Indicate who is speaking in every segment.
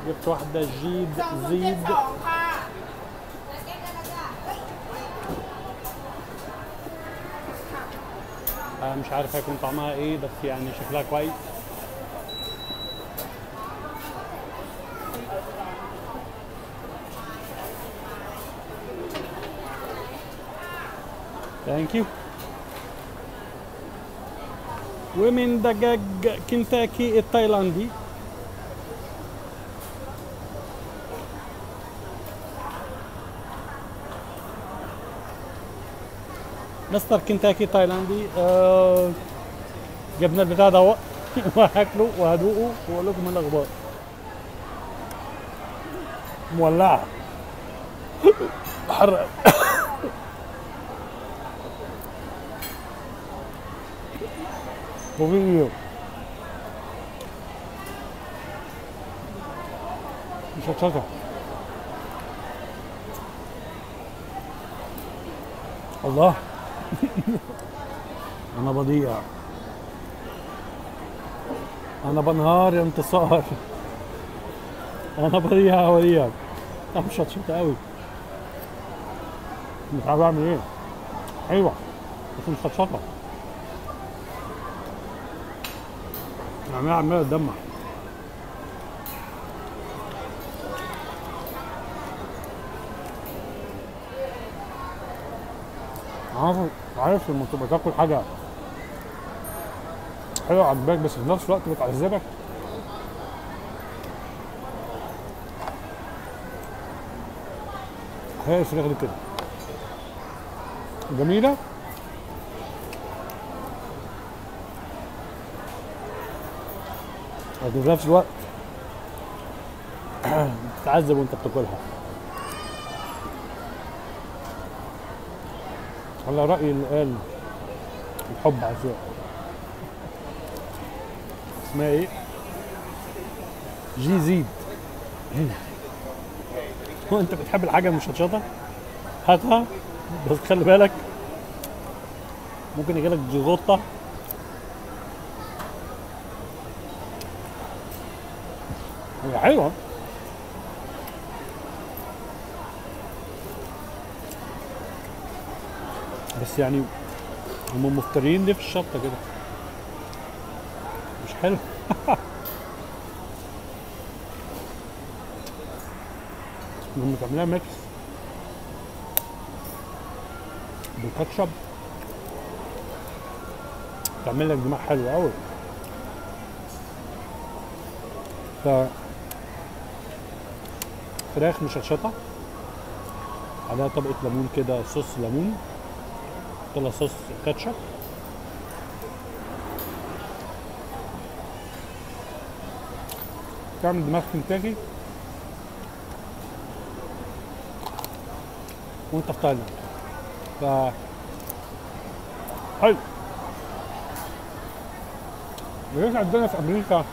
Speaker 1: جبت واحدة جيد
Speaker 2: สองศูนย์เจ็
Speaker 1: زيد
Speaker 2: ดสองค่ะ
Speaker 1: آه، مش عارف هيكون طعمها ايه بس يعني شكلها كويس ثانك يو ومن دجاج كنتاكي التايلاندي مستر كنتاكي تايلاندي آه جبنا البتاع ده وهاكله وهدوقه واقول لكم ايه الاخبار مولعه حرق وفيديو مش هتشطح الله انا بضيع انا بنهار يا انتصار انا بضيع يا وليد انا مش هتشط قوي مش عارف اعمل ايه ايوه بس مش هتشطح عمال عمال تدمع عارف عارف لما تبقى تاكل حاجه حلوه عجباك بس في نفس الوقت بتعذبك هي الفراخ دي كده جميله لكن في نفس الوقت بتتعذب وانت بتاكلها على رأي اللي قال الحب عزاء اسمها ايه؟ جي زيد هو انت بتحب الحاجة المشطشطة؟ هاتها بس خلي بالك ممكن يجيلك جغوطة هي حلوة بس يعني هم مفترين ليه في الشطة كده مش حلو لما تعملها ميكس بالكاتشب تعمل لك دماغ حلو قوي ف فراخ مشطشطة عليها طبقة ليمون كده صوص ليمون طلع صوص كاتشب تعمل دماغ كنتاكي وانت في تايلاند ف حلو ليش عندنا في امريكا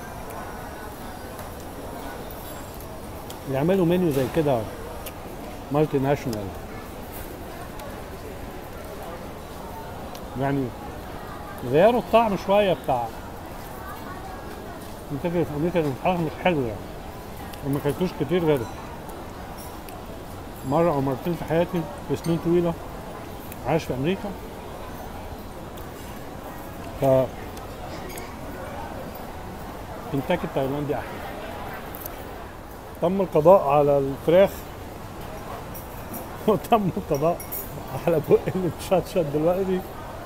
Speaker 1: يعملوا منيو زي كده مالتي ناشونال يعني غيروا الطعم شويه بتاع كنتاكي في امريكا الحاجه مش حلو يعني وما كلتوش كتير غيره مرة أو مرتين في حياتي في سنين طويلة عايش في أمريكا ف كنتاكي التايلاندي أحلى تم القضاء على الفراخ وتم القضاء على بق اللي متشطشط دلوقتي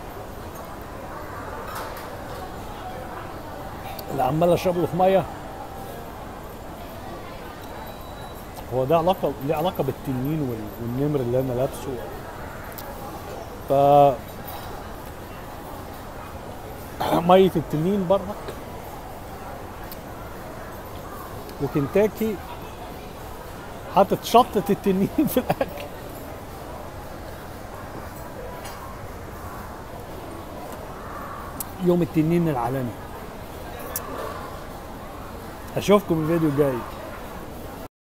Speaker 1: اللي عمال اشرب له في ميه هو ده علاقه ليه علاقه بالتنين وال- والنمر اللي انا لابسه ف ميه التنين برك وكنتاكي حاطط شطة التنين في الأكل يوم التنين العالمي أشوفكم الفيديو الجاي